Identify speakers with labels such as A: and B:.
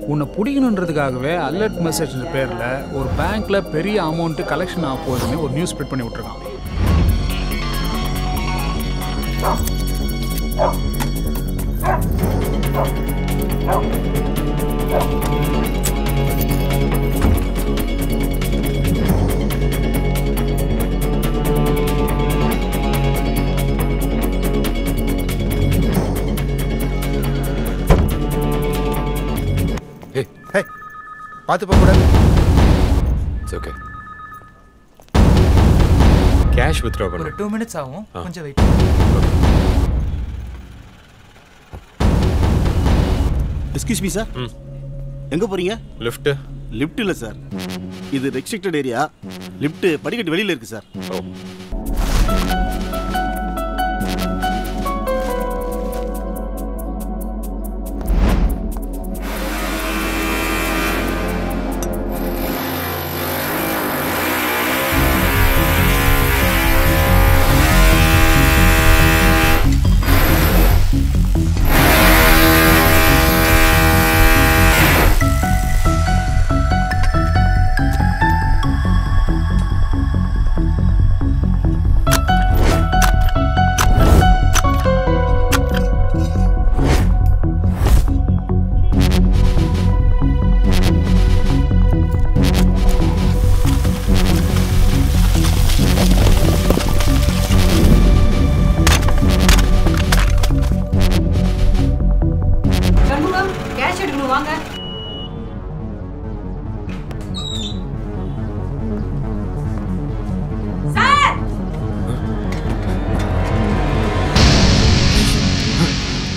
A: உன்னை பிடிக்கணுன்றதுக்காகவே alert message பேரில் ஒரு பேங்க்ல பெரிய அமௌண்ட் கலெக்ஷன் ஆக போகுதுன்னு ஒரு நியூஸ் ஸ்ப்ரெட் பண்ணி விட்டுருக்கான்
B: ஏய்
C: ஹே பார்த்து போக கூடாது
B: இட்ஸ் ஓகே கேஷ் வித்ட்ரா
D: ஒரு
B: பண்ணு
D: டூ மினிட்ஸ் ஆகும்
B: ஆ.
D: கொஞ்சம் வெயிட்
E: எஸ்கியூஸ் மீ சார்
B: ம்.
E: எங்க போறீங்க
B: லிஃப்ட்
E: லிஃப்ட் இல்ல சார் இது ரெஸ்ட்ரிக்டட் ஏரியா லிஃப்ட் படிக்கட்டு வெளியில இருக்கு சார்
B: ஓ